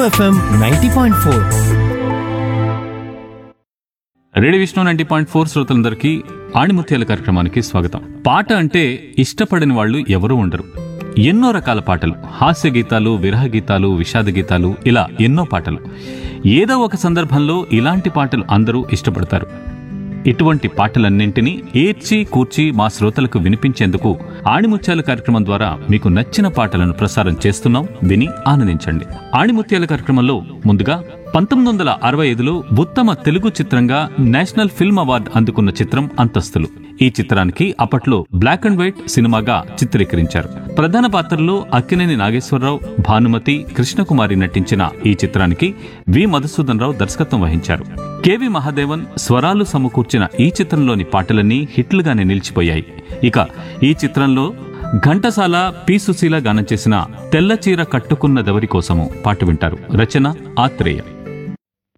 FM ninety point four radio Vishnu ninety point four శ్రోతలందరికీ ఆణిముత్యాల కార్యక్రమానికి స్వాగతం పాట అంటే ఇష్టపడని వాళ్ళు ఎవరూ ఉండరు ఎన్నో రకాల పాటలు హాస్య గీతాలు విరహ గీతాలు విషాద గీతాలు ఇలా ఎన్నో పాటలు ఏదో ఒక సందర్భంలో ఇలాంటి పాటలు అందరూ ఇష్టపడతారు ఇటువంటి పాటలన్నింటినీ ఏర్చి కూర్చి మా శ్రోతలకు వినిపించేందుకు ఆణిముత్యాల కార్యక్రమం ద్వారా మీకు నచ్చిన పాటలను ప్రసారం చేస్తున్నాం విని ఆనందించండి ఆణిముత్యాల కార్యక్రమంలో ముందుగా పంతొమ్మిది వందల అరవై ఐదులో ఉత్తమ తెలుగు చిత్రంగా నేషనల్ ఫిల్మ్ అవార్డు అందుకున్న చిత్రం అంతస్తులు ఈ చిత్రానికి అప్పట్లో బ్లాక్ అండ్ వైట్ సినిమాగా చిత్రీకరించారు ప్రధాన పాత్రలో అక్కినేని నాగేశ్వరరావు భానుమతి కృష్ణకుమారి నటించిన ఈ చిత్రానికి వి మధుసూదన్ రావు దర్శకత్వం వహించారు కెవి మహాదేవన్ స్వరాలు సమకూర్చిన ఈ చిత్రంలోని పాటలన్నీ హిట్లుగానే నిలిచిపోయాయి ఇక ఈ చిత్రంలో ఘంటసాల పి సుశీల గానం చేసిన తెల్ల చీర కట్టుకున్నదెవరి కోసము పాట వింటారు రచన ఆత్రేయ